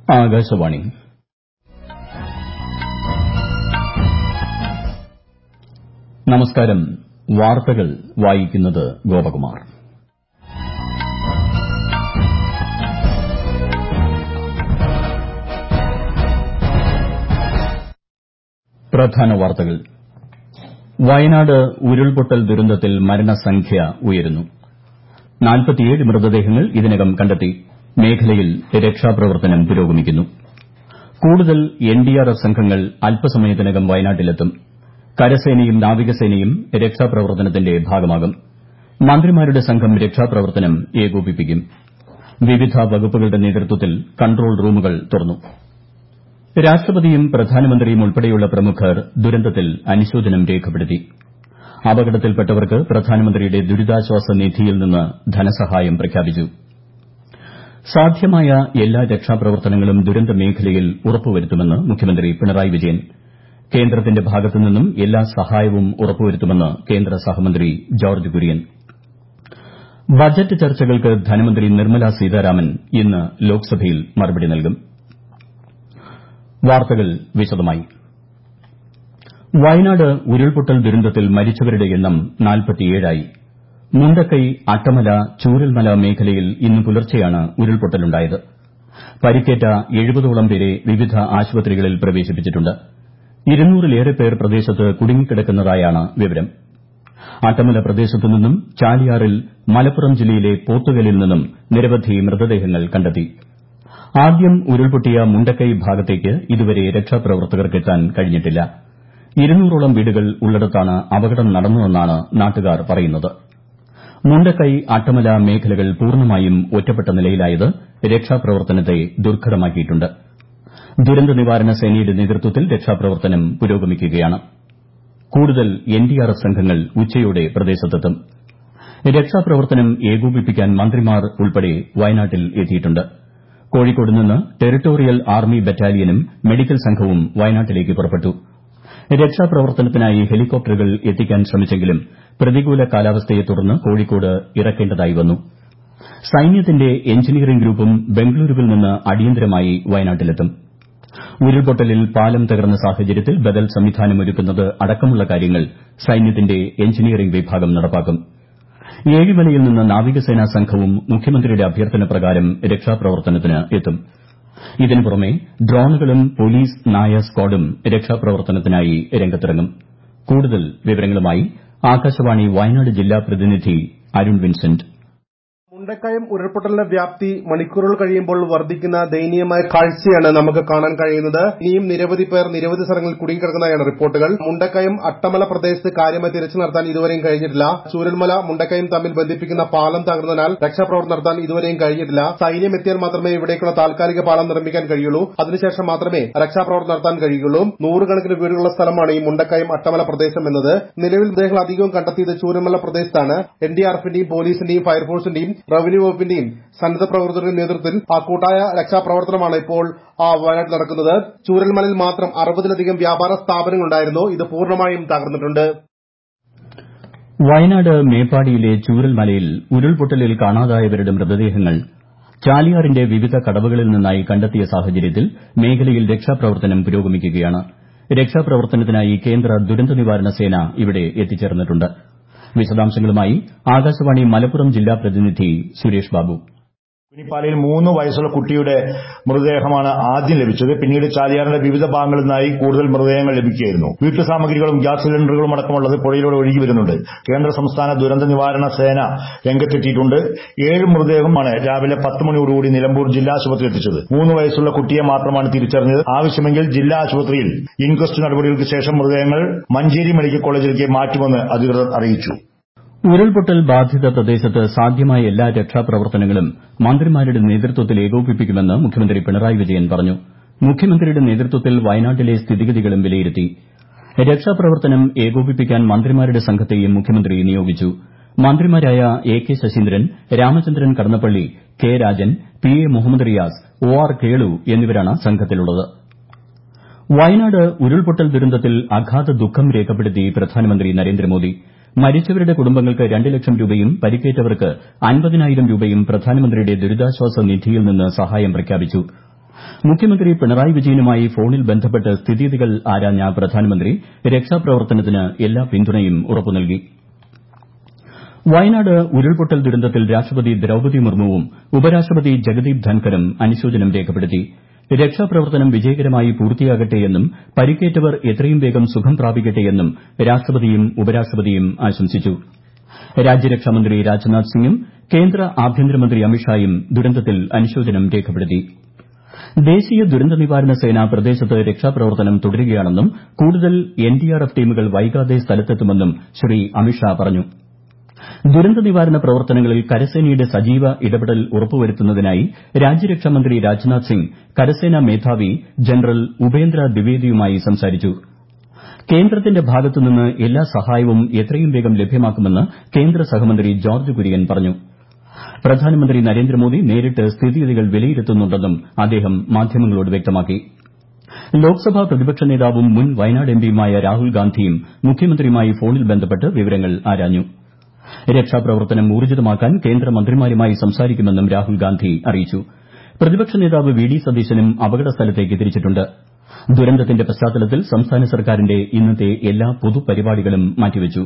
ആകാശവാണി നമസ്കാരം വാർത്തകൾ വായിക്കുന്നത് ഗോപകുമാർ പ്രധാന വാർത്തകൾ വയനാട് ഉരുൾപൊട്ടൽ ദുരന്തത്തിൽ മരണസംഖ്യ ഉയരുന്നു മൃതദേഹങ്ങൾ ഇതിനകം കണ്ടെത്തി മേഖലയിൽ രക്ഷാപ്രവർത്തനം പുരോഗമിക്കുന്നു കൂടുതൽ എൻഡിആർഎഫ് സംഘങ്ങൾ അല്പസമയത്തിനകം വയനാട്ടിലെത്തും കരസേനയും നാവികസേനയും രക്ഷാപ്രവർത്തനത്തിന്റെ ഭാഗമാകും മന്ത്രിമാരുടെ സംഘം രക്ഷാപ്രവർത്തനം ഏകോപിപ്പിക്കും വിവിധ വകുപ്പുകളുടെ നേതൃത്വത്തിൽ കൺട്രോൾ റൂമുകൾ തുറന്നു രാഷ്ട്രപതിയും പ്രധാനമന്ത്രിയും ഉൾപ്പെടെയുള്ള പ്രമുഖർ ദുരന്തത്തിൽ അനുശോചനം രേഖപ്പെടുത്തി അപകടത്തിൽപ്പെട്ടവർക്ക് പ്രധാനമന്ത്രിയുടെ ദുരിതാശ്വാസ നിധിയിൽ നിന്ന് ധനസഹായം പ്രഖ്യാപിച്ചു സാധ്യമായ എല്ലാ രക്ഷാപ്രവർത്തനങ്ങളും ദുരന്തമേഖലയിൽ ഉറപ്പുവരുത്തുമെന്ന് മുഖ്യമന്ത്രി പിണറായി വിജയൻ കേന്ദ്രത്തിന്റെ ഭാഗത്തുനിന്നും എല്ലാ സഹായവും ഉറപ്പുവരുത്തുമെന്ന് കേന്ദ്ര സഹമന്ത്രി ജോർജ്ജ് കുര്യൻ ബജറ്റ് ചർച്ചകൾക്ക് ധനമന്ത്രി നിർമ്മല സീതാരാമൻ ഇന്ന് ലോക്സഭയിൽ മറുപടി നൽകും വാർത്തകൾ വിശദമായി വയനാട് ഉരുൾപൊട്ടൽ ദുരന്തത്തിൽ മരിച്ചവരുടെ എണ്ണം ആയി മുണ്ടക്കൈ അട്ടമല ചൂരൽമല മേഖലയിൽ ഇന്ന് പുലർച്ചെയാണ് ഉരുൾപൊട്ടലുണ്ടായത് പരിക്കേറ്റ എഴുപതോളം പേരെ വിവിധ ആശുപത്രികളിൽ പ്രവേശിപ്പിച്ചിട്ടുണ്ട് ഇരുന്നൂറിലേറെ പേർ പ്രദേശത്ത് കുടുങ്ങിക്കിടക്കുന്നതായാണ് വിവരം അട്ടമല പ്രദേശത്തു നിന്നും ചാലിയാറിൽ മലപ്പുറം ജില്ലയിലെ പോത്തുകലിൽ നിന്നും നിരവധി മൃതദേഹങ്ങൾ കണ്ടെത്തി ആദ്യം ഉരുൾപൊട്ടിയ മുണ്ടക്കൈ ഭാഗത്തേക്ക് ഇതുവരെ രക്ഷാപ്രവർത്തകർക്ക് എത്താൻ കഴിഞ്ഞിട്ടില്ല ഇരുന്നൂറോളം വീടുകൾ ഉള്ളിടത്താണ് അപകടം നടന്നതെന്നാണ് നാട്ടുകാർ പറയുന്നത് മുണ്ടക്കൈ അട്ടമല മേഖലകൾ പൂർണ്ണമായും ഒറ്റപ്പെട്ട നിലയിലായത് രക്ഷാപ്രവർത്തനത്തെ ദുർഘടമാക്കിയിട്ടുണ്ട് ദുരന്ത നിവാരണ സേനയുടെ നേതൃത്വത്തിൽ രക്ഷാപ്രവർത്തനം പുരോഗമിക്കുകയാണ് കൂടുതൽ എൻഡിആർഎഫ് സംഘങ്ങൾ ഉച്ചയോടെ പ്രദേശത്തെത്തും രക്ഷാപ്രവർത്തനം ഏകോപിപ്പിക്കാൻ മന്ത്രിമാർ ഉൾപ്പെടെ വയനാട്ടിൽ എത്തിയിട്ടുണ്ട് കോഴിക്കോട് നിന്ന് ടെറിട്ടോറിയൽ ആർമി ബറ്റാലിയനും മെഡിക്കൽ സംഘവും വയനാട്ടിലേക്ക് പുറപ്പെട്ടു രക്ഷാപ്രവർത്തനത്തിനായി ഹെലികോപ്റ്ററുകൾ എത്തിക്കാൻ ശ്രമിച്ചെങ്കിലും പ്രതികൂല കാലാവസ്ഥയെ തുടർന്ന് കോഴിക്കോട് ഇറക്കേണ്ടതായി വന്നു സൈന്യത്തിന്റെ എഞ്ചിനീയറിംഗ് ഗ്രൂപ്പും ബംഗളൂരുവിൽ നിന്ന് അടിയന്തരമായി വയനാട്ടിലെത്തും ഉരുൾപൊട്ടലിൽ പാലം തകർന്ന സാഹചര്യത്തിൽ ബദൽ സംവിധാനം ഒരുക്കുന്നത് അടക്കമുള്ള കാര്യങ്ങൾ സൈന്യത്തിന്റെ എഞ്ചിനീയറിംഗ് വിഭാഗം നടപ്പാക്കും ഏഴിമലയിൽ നിന്ന് നാവികസേനാ സംഘവും മുഖ്യമന്ത്രിയുടെ അഭ്യർത്ഥന പ്രകാരം രക്ഷാപ്രവർത്തനത്തിന് എത്തും ഇതിനു പുറമെ ഡ്രോണുകളും പോലീസ് നായ സ്ക്വാഡും രക്ഷാപ്രവർത്തനത്തിനായി രംഗത്തിറങ്ങും കൂടുതൽ വിവരങ്ങളുമായി ആകാശവാണി വയനാട് ജില്ലാ പ്രതിനിധി അരുൺ വിൻസെന്റ് മുണ്ടക്കയം ഉരുൾപൊട്ടലിന്റെ വ്യാപ്തി മണിക്കൂറുകൾ കഴിയുമ്പോൾ വർദ്ധിക്കുന്ന ദയനീയമായ കാഴ്ചയാണ് നമുക്ക് കാണാൻ കഴിയുന്നത് ഇനിയും നിരവധി പേർ നിരവധി സ്ഥലങ്ങളിൽ കുടുങ്ങിക്കിടക്കുന്നതായാണ് റിപ്പോർട്ടുകൾ മുണ്ടക്കയം അട്ടമല പ്രദേശത്ത് കാര്യമായി തിരച്ചിൽ നടത്താൻ ഇതുവരെയും കഴിഞ്ഞിട്ടില്ല ചൂരൽമല മുണ്ടക്കയം തമ്മിൽ ബന്ധിപ്പിക്കുന്ന പാലം തകർന്നതിനാൽ രക്ഷാപ്രവർത്തനം നടത്താൻ ഇതുവരെയും കഴിഞ്ഞിട്ടില്ല സൈന്യം എത്തിയാൽ മാത്രമേ ഇവിടേക്കുള്ള താൽക്കാലിക പാലം നിർമ്മിക്കാൻ കഴിയുള്ളൂ അതിനുശേഷം മാത്രമേ രക്ഷാപ്രവർത്തനം നടത്താൻ കഴിയുള്ളൂ നൂറുകണക്കിന് വീടുകളുള്ള സ്ഥലമാണ് ഈ മുണ്ടക്കയം അട്ടമല പ്രദേശം എന്നത് നിലവിൽ മൃതദേഹങ്ങൾ അധികവും കണ്ടെത്തിയത് ചൂരൽമല പ്രദേശത്താണ് എൻഡിആർഎഫിന്റെയും പോലീസിന്റെയും ഫയർഫോഴ്സിന്റെയും റവന്യൂ വകുപ്പിന്റെയും സന്നദ്ധ പ്രവർത്തകരുടെയും നേതൃത്വത്തിൽ ആ കൂട്ടായ രക്ഷാപ്രവർത്തനമാണ് ഇപ്പോൾ വയനാട്ടിൽ നടക്കുന്നത് ചൂരൽമലയിൽ മാത്രം അറുപതിലധികം വ്യാപാര സ്ഥാപനങ്ങളുണ്ടായിരുന്നു ഇത് പൂർണ്ണമായും തകർന്നിട്ടുണ്ട് വയനാട് മേപ്പാടിയിലെ ചൂരൽമലയിൽ ഉരുൾപൊട്ടലിൽ കാണാതായവരുടെ മൃതദേഹങ്ങൾ ചാലിയാറിന്റെ വിവിധ കടവുകളിൽ നിന്നായി കണ്ടെത്തിയ സാഹചര്യത്തിൽ മേഖലയിൽ രക്ഷാപ്രവർത്തനം പുരോഗമിക്കുകയാണ് രക്ഷാപ്രവർത്തനത്തിനായി കേന്ദ്ര ദുരന്ത നിവാരണ സേന ഇവിടെ എത്തിച്ചേർന്നിട്ടുണ്ട് വിശദാംശങ്ങളുമായി ആകാശവാണി മലപ്പുറം ജില്ലാ പ്രതിനിധി സുരേഷ് ബാബു കുനിപ്പാലയിൽ മൂന്ന് വയസ്സുള്ള കുട്ടിയുടെ മൃതദേഹമാണ് ആദ്യം ലഭിച്ചത് പിന്നീട് ചാലിയാറിന്റെ വിവിധ ഭാഗങ്ങളിൽ നിന്നായി കൂടുതൽ മൃതദേഹങ്ങൾ ലഭിക്കുകയായിരുന്നു വീട്ടു സാമഗ്രികളും ഗ്യാസ് സിലിണ്ടറുകളും അടക്കമുള്ളത് പുഴയിലൂടെ ഒഴുകി വരുന്നുണ്ട് കേന്ദ്ര സംസ്ഥാന ദുരന്ത നിവാരണ സേന രംഗത്തെത്തിയിട്ടുണ്ട് ഏഴ് മൃതദേഹമാണ് രാവിലെ പത്ത് മണിയോടുകൂടി നിലമ്പൂർ ജില്ലാ ആശുപത്രി എത്തിച്ചത് മൂന്ന് വയസ്സുള്ള കുട്ടിയെ മാത്രമാണ് തിരിച്ചറിഞ്ഞത് ആവശ്യമെങ്കിൽ ജില്ലാ ആശുപത്രിയിൽ ഇൻക്വസ്റ്റ് നടപടികൾക്ക് ശേഷം മൃതദേഹങ്ങൾ മഞ്ചേരി മെഡിക്കൽ കോളേജിലേക്ക് മാറ്റുമെന്ന് അധികൃതർ അറിയിച്ചു ഉരുൾപൊട്ടൽ ബാധിത പ്രദേശത്ത് സാധ്യമായ എല്ലാ രക്ഷാപ്രവർത്തനങ്ങളും മന്ത്രിമാരുടെ നേതൃത്വത്തിൽ ഏകോപിപ്പിക്കുമെന്ന് മുഖ്യമന്ത്രി പിണറായി വിജയൻ പറഞ്ഞു മുഖ്യമന്ത്രിയുടെ നേതൃത്വത്തിൽ വയനാട്ടിലെ സ്ഥിതിഗതികളും വിലയിരുത്തി രക്ഷാപ്രവർത്തനം ഏകോപിപ്പിക്കാൻ മന്ത്രിമാരുടെ സംഘത്തെയും മുഖ്യമന്ത്രി നിയോഗിച്ചു മന്ത്രിമാരായ A K Saseendran Ramachandran Kadannappally K Rajan P A Muhammad Riyas O R Kelu എന്നിവരാണ് സംഘത്തിലുള്ളത് വയനാട് ഉരുൾപൊട്ടൽ ദുരന്തത്തിൽ അഗാധ ദുഃഖം രേഖപ്പെടുത്തി പ്രധാനമന്ത്രി നരേന്ദ്രമോദി മരിച്ചവരുടെ കുടുംബങ്ങൾക്ക് രണ്ട് ലക്ഷം രൂപയും പരിക്കേറ്റവർക്ക് അൻപതിനായിരം രൂപയും പ്രധാനമന്ത്രിയുടെ ദുരിതാശ്വാസ നിധിയിൽ നിന്ന് സഹായം പ്രഖ്യാപിച്ചു മുഖ്യമന്ത്രി പിണറായി വിജയനുമായി ഫോണിൽ ബന്ധപ്പെട്ട് സ്ഥിതിഗതികൾ ആരാഞ്ഞ പ്രധാനമന്ത്രി രക്ഷാപ്രവർത്തനത്തിന് എല്ലാ പിന്തുണയും ഉറപ്പു നൽകി വയനാട് ഉരുൾപൊട്ടൽ ദുരന്തത്തിൽ രാഷ്ട്രപതി ദ്രൌപദി മുർമുവും ഉപരാഷ്ട്രപതി ജഗദീപ് ധൻഖറും അനുശോചനം രേഖപ്പെടുത്തി രക്ഷാപ്രവർത്തനം വിജയകരമായി പൂർത്തിയാകട്ടെയെന്നും പരിക്കേറ്റവർ എത്രയും വേഗം സുഖം പ്രാപിക്കട്ടെയെന്നും രാഷ്ട്രപതിയും ഉപരാഷ്ട്രപതിയും ആശംസിച്ചു രാജ്യരക്ഷാമന്ത്രി രാജ്നാഥ് സിംഗും കേന്ദ്ര ആഭ്യന്തരമന്ത്രി അമിത്ഷായും ദുരന്തത്തിൽ അനുശോചനം രേഖപ്പെടുത്തി ദേശീയ ദുരന്ത നിവാരണ സേന പ്രദേശത്ത് രക്ഷാപ്രവർത്തനം തുടരുകയാണെന്നും കൂടുതൽ എൻഡിആർഎഫ് ടീമുകൾ വൈകാതെ സ്ഥലത്തെത്തുമെന്നും ശ്രീ അമിത്ഷാ പറഞ്ഞു ദുരന്ത നിവാരണ പ്രവർത്തനങ്ങളിൽ കരസേനയുടെ സജീവ ഇടപെടൽ ഉറപ്പുവരുത്തുന്നതിനായി രാജ്യരക്ഷാമന്ത്രി രാജ്നാഥ് സിംഗ് കരസേനാ മേധാവി ജനറൽ ഉപേന്ദ്ര ദ്വിവേദിയുമായി സംസാരിച്ചു കേന്ദ്രത്തിന്റെ ഭാഗത്തുനിന്ന് എല്ലാ സഹായവും എത്രയും വേഗം ലഭ്യമാക്കുമെന്ന് കേന്ദ്ര സഹമന്ത്രി ജോർജ്ജ് കുര്യൻ പറഞ്ഞു പ്രധാനമന്ത്രി നരേന്ദ്രമോദി നേരിട്ട് സ്ഥിതിഗതികൾ വിലയിരുത്തുന്നുണ്ടെന്നും അദ്ദേഹം മാധ്യമങ്ങളോട് വ്യക്തമാക്കി ലോക്സഭാ പ്രതിപക്ഷ നേതാവും മുൻ വയനാട് എംപിയുമായ രാഹുൽ ഗാന്ധിയും മുഖ്യമന്ത്രിയുമായി ഫോണിൽ ബന്ധപ്പെട്ട് വിവരങ്ങൾ ആരാഞ്ഞു രക്ഷാപ്രവർത്തനം ഊർജ്ജിതമാക്കാൻ കേന്ദ്രമന്ത്രിമാരുമായി സംസാരിക്കുമെന്നും രാഹുൽ ഗാന്ധി അറിയിച്ചു പ്രതിപക്ഷ നേതാവ് വി ഡി സതീശനും അപകടസ്ഥലത്തേക്ക് തിരിച്ചിട്ടുണ്ട് ദുരന്തത്തിന്റെ പശ്ചാത്തലത്തിൽ സംസ്ഥാന സർക്കാരിന്റെ ഇന്നത്തെ എല്ലാ പൊതുപരിപാടികളും മാറ്റിവച്ചു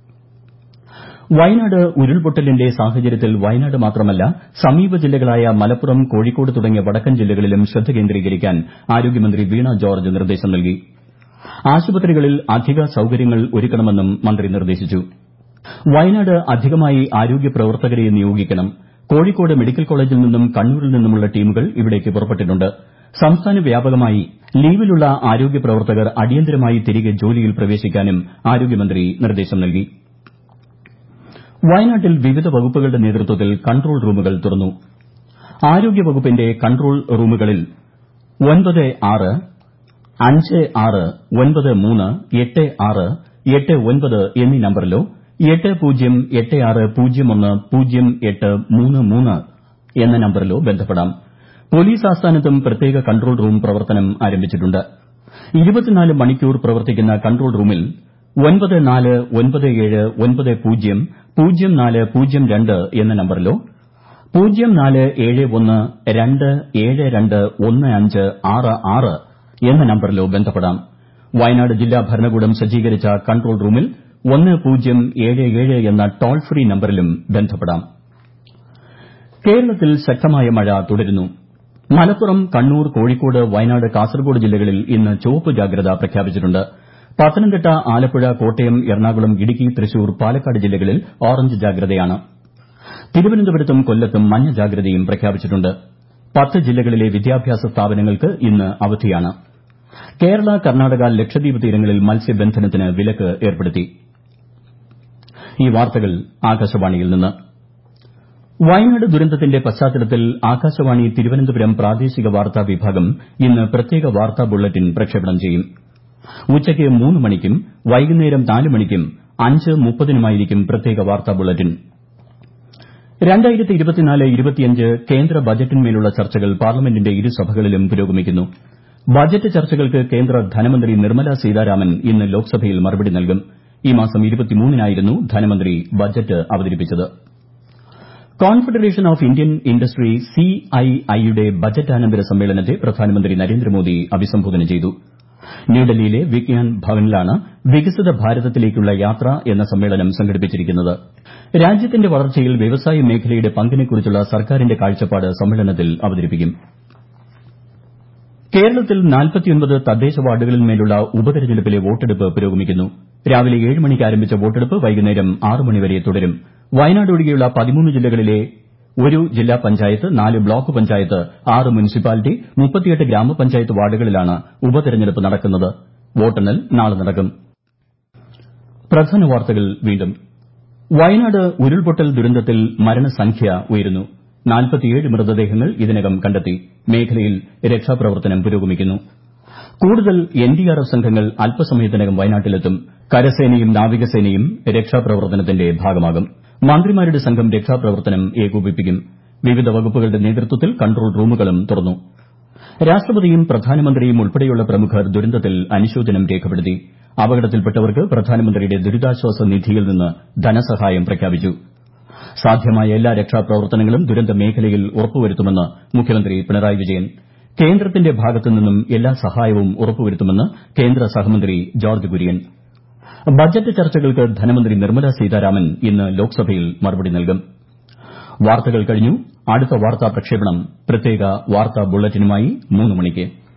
വയനാട് ഉരുൾപൊട്ടലിന്റെ സാഹചര്യത്തിൽ വയനാട് മാത്രമല്ല സമീപ ജില്ലകളായ മലപ്പുറം കോഴിക്കോട് തുടങ്ങിയ വടക്കൻ ജില്ലകളിലും ശ്രദ്ധ കേന്ദ്രീകരിക്കാൻ ആരോഗ്യമന്ത്രി വീണ ജോർജ് നിർദ്ദേശം നൽകി ആശുപത്രികളിൽ അധിക സൌകര്യങ്ങൾ ഒരുക്കണമെന്നും മന്ത്രി നിർദ്ദേശിച്ചു വയനാട് അധികമായി ആരോഗ്യ പ്രവർത്തകരെ നിയോഗിക്കണം കോഴിക്കോട് മെഡിക്കൽ കോളേജിൽ നിന്നും കണ്ണൂരിൽ നിന്നുമുള്ള ടീമുകൾ ഇവിടേക്ക് പുറപ്പെട്ടിട്ടുണ്ട് സംസ്ഥാന വ്യാപകമായി ലീവിലുള്ള ആരോഗ്യ പ്രവർത്തകർ അടിയന്തരമായി തിരികെ ജോലിയിൽ പ്രവേശിക്കാനും ആരോഗ്യമന്ത്രി നിർദ്ദേശം നൽകി വയനാട്ടിൽ വിവിധ വകുപ്പുകളുടെ നേതൃത്വത്തിൽ കൺട്രോൾ റൂമുകൾ തുറന്നു ആരോഗ്യ വകുപ്പിന്റെ കൺട്രോൾ റൂമുകളിൽ ഒൻപത് ആറ് അഞ്ച് ആറ് ഒൻപത് മൂന്ന് എട്ട് ആറ് എട്ട് ഒൻപത് എന്നീ നമ്പറിലോ എട്ട് പൂജ്യം എട്ട് ആറ് പൂജ്യം ഒന്ന് പൂജ്യം എട്ട് മൂന്ന് മൂന്ന് എന്ന നമ്പറിലോ ബന്ധപ്പെടാം പോലീസ് ആസ്ഥാനത്തും പ്രത്യേക കൺട്രോൾ റൂം പ്രവർത്തനം ആരംഭിച്ചിട്ടുണ്ട് ഇരുപത്തിനാല് മണിക്കൂർ പ്രവർത്തിക്കുന്ന കൺട്രോൾ റൂമിൽ ഒൻപത് നാല് ഒൻപത് ഏഴ് ഒൻപത് പൂജ്യം പൂജ്യം നാല് പൂജ്യം രണ്ട് എന്ന നമ്പറിലോ പൂജ്യം നാല് ഏഴ് ഒന്ന് രണ്ട് ഏഴ് രണ്ട് ഒന്ന് അഞ്ച് ആറ് ആറ് എന്ന നമ്പറിലോ ബന്ധപ്പെടാം വയനാട് ജില്ലാ ഭരണകൂടം സജ്ജീകരിച്ച കൺട്രോൾ റൂമിൽ ഒന്ന് പൂജ്യം ഏഴ് ഏഴ് എന്ന ടോൾ ഫ്രീ നമ്പറിലും ബന്ധപ്പെടാം കേരളത്തിൽ ശക്തമായ മഴ തുടരുന്നു മലപ്പുറം കണ്ണൂർ കോഴിക്കോട് വയനാട് കാസർഗോഡ് ജില്ലകളിൽ ഇന്ന് ചുവപ്പ് ജാഗ്രത പ്രഖ്യാപിച്ചിട്ടുണ്ട് പത്തനംതിട്ട ആലപ്പുഴ കോട്ടയം എറണാകുളം ഇടുക്കി തൃശൂർ പാലക്കാട് ജില്ലകളിൽ ഓറഞ്ച് ജാഗ്രതയാണ് തിരുവനന്തപുരത്തും കൊല്ലത്തും മഞ്ഞ ജാഗ്രതയും പ്രഖ്യാപിച്ചിട്ടുണ്ട് പത്ത് ജില്ലകളിലെ വിദ്യാഭ്യാസ സ്ഥാപനങ്ങൾക്ക് ഇന്ന് അവധിയാണ് കേരള കർണാടക ലക്ഷദ്വീപ് തീരങ്ങളിൽ മത്സ്യബന്ധനത്തിന് വിലക്ക് ഏർപ്പെടുത്തി ഈ വാർത്തകൾ ആകാശവാണിയിൽ നിന്ന് വയനാട് ദുരന്തത്തിന്റെ പശ്ചാത്തലത്തിൽ ആകാശവാണി തിരുവനന്തപുരം പ്രാദേശിക വാർത്താ വിഭാഗം ഇന്ന് പ്രത്യേക വാർത്താ ബുള്ളറ്റിൻ പ്രക്ഷേപണം ചെയ്യും ഉച്ചയ്ക്ക് മൂന്ന് മണിക്കും വൈകുന്നേരം നാല് മണിക്കും അഞ്ച് മുപ്പതിനുമായിരിക്കും പ്രത്യേക വാർത്താ ബുള്ളറ്റിൻ കേന്ദ്ര ബജറ്റിന്മേലുള്ള ചർച്ചകൾ പാർലമെന്റിന്റെ ഇരുസഭകളിലും പുരോഗമിക്കുന്നു ബജറ്റ് ചർച്ചകൾക്ക് കേന്ദ്ര ധനമന്ത്രി നിർമ്മല സീതാരാമൻ ഇന്ന് ലോക്സഭയിൽ മറുപടി നൽകും ഈ മാസം നായിരുന്നു ധനമന്ത്രി ബജറ്റ് അവതരിപ്പിച്ചത് കോൺഫെഡറേഷൻ ഓഫ് ഇന്ത്യൻ ഇൻഡസ്ട്രി സിഐഐയുടെ ബജറ്റാനന്തര സമ്മേളനത്തെ പ്രധാനമന്ത്രി നരേന്ദ്രമോദി അഭിസംബോധന ചെയ്തു ന്യൂഡൽഹിയിലെ വിഗ്യാൻ ഭവനിലാണ് വികസിത ഭാരതത്തിലേക്കുള്ള യാത്ര എന്ന സമ്മേളനം സംഘടിപ്പിച്ചിരിക്കുന്നത് രാജ്യത്തിന്റെ വളർച്ചയിൽ വ്യവസായ മേഖലയുടെ പങ്കിനെക്കുറിച്ചുള്ള സർക്കാരിന്റെ കാഴ്ചപ്പാട് സമ്മേളനത്തിൽ അവതരിപ്പിക്കും കേരളത്തിൽ തദ്ദേശ വാർഡുകളിന്മേലുള്ള ഉപതെരഞ്ഞെടുപ്പിലെ വോട്ടെടുപ്പ് പുരോഗമിക്കുന്നു രാവിലെ ഏഴ് മണിക്ക് ആരംഭിച്ച വോട്ടെടുപ്പ് വൈകുന്നേരം ആറ് മണിവരെ തുടരും വയനാട് ഒഴികെയുള്ള പതിമൂന്ന് ജില്ലകളിലെ ഒരു ജില്ലാ പഞ്ചായത്ത് നാല് ബ്ലോക്ക് പഞ്ചായത്ത് ആറ് മുനിസിപ്പാലിറ്റി മുപ്പത്തിയെട്ട് ഗ്രാമപഞ്ചായത്ത് വാർഡുകളിലാണ് ഉപതെരഞ്ഞെടുപ്പ് നടക്കുന്നത് വോട്ടെണ്ണൽ നാളെ നടക്കും പ്രധാന വാർത്തകൾ വീണ്ടും വയനാട് ഉരുൾപൊട്ടൽ ദുരന്തത്തിൽ മരണസംഖ്യ ഉയരുന്നു മൃതദേഹങ്ങൾ ഇതിനകം കണ്ടെത്തി മേഖലയിൽ രക്ഷാപ്രവർത്തനം പുരോഗമിക്കുന്നു കൂടുതൽ എൻഡിആർഎഫ് സംഘങ്ങൾ അല്പസമയത്തിനകം വയനാട്ടിലെത്തും കരസേനയും നാവികസേനയും രക്ഷാപ്രവർത്തനത്തിന്റെ ഭാഗമാകും മന്ത്രിമാരുടെ സംഘം രക്ഷാപ്രവർത്തനം ഏകോപിപ്പിക്കും വിവിധ വകുപ്പുകളുടെ നേതൃത്വത്തിൽ കൺട്രോൾ റൂമുകളും തുറന്നു രാഷ്ട്രപതിയും പ്രധാനമന്ത്രിയും ഉൾപ്പെടെയുള്ള പ്രമുഖർ ദുരന്തത്തിൽ അനുശോചനം രേഖപ്പെടുത്തി അപകടത്തിൽപ്പെട്ടവർക്ക് പ്രധാനമന്ത്രിയുടെ ദുരിതാശ്വാസ നിധിയിൽ നിന്ന് ധനസഹായം പ്രഖ്യാപിച്ചു സാധ്യമായ എല്ലാ രക്ഷാപ്രവർത്തനങ്ങളും ദുരന്ത മേഖലയിൽ ഉറപ്പുവരുത്തുമെന്ന് മുഖ്യമന്ത്രി പിണറായി വിജയൻ കേന്ദ്രത്തിന്റെ ഭാഗത്തുനിന്നും എല്ലാ സഹായവും ഉറപ്പുവരുത്തുമെന്ന് കേന്ദ്ര സഹമന്ത്രി ജോർജ്ജ് കുര്യൻ ബജറ്റ് ചർച്ചകൾക്ക് ധനമന്ത്രി നിർമ്മല സീതാരാമൻ ഇന്ന് ലോക്സഭയിൽ മറുപടി നൽകും വാർത്തകൾ കഴിഞ്ഞു അടുത്ത വാർത്താ പ്രക്ഷേപണം പ്രത്യേക വാർത്താ ബുള്ളറ്റിനുമായി മൂന്ന് മണിക്ക്